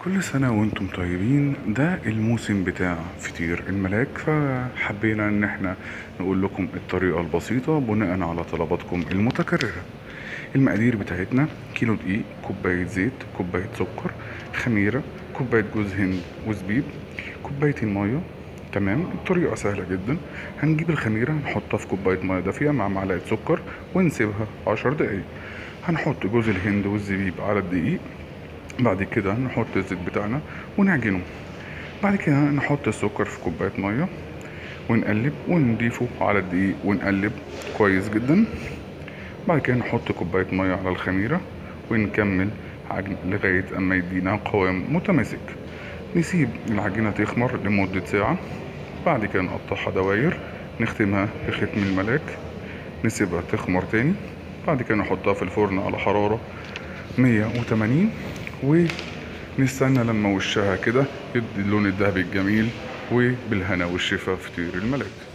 كل سنة وانتم طيبين ده الموسم بتاع فطير الملاك فحبينا ان احنا نقول لكم الطريقة البسيطة بناء على طلباتكم المتكررة المقادير بتاعتنا كيلو دقيق كوباية زيت كوباية سكر خميرة كوباية جوز هند وزبيب كوبايتين مية تمام الطريقة سهلة جدا هنجيب الخميرة نحطها في كوباية مية دافية مع معلقة سكر ونسيبها عشر دقايق هنحط جوز الهند والزبيب على الدقيق بعد كده نحط الزيت بتاعنا ونعجنه بعد كده نحط السكر في كوباية مية ونقلب ونضيفه على الدقيق ونقلب كويس جدا بعد كده نحط كوباية مية على الخميرة ونكمل عجن لغاية أما يدينا قوام متماسك نسيب العجينة تخمر لمدة ساعة بعد كده نقطعها دواير نختمها بختم الملاك نسيبها تخمر تاني بعد كده نحطها في الفرن على حرارة 180 ونستنى لما وشها كده يدي اللون الذهبي الجميل وبالهنا والشفا فطير الملاك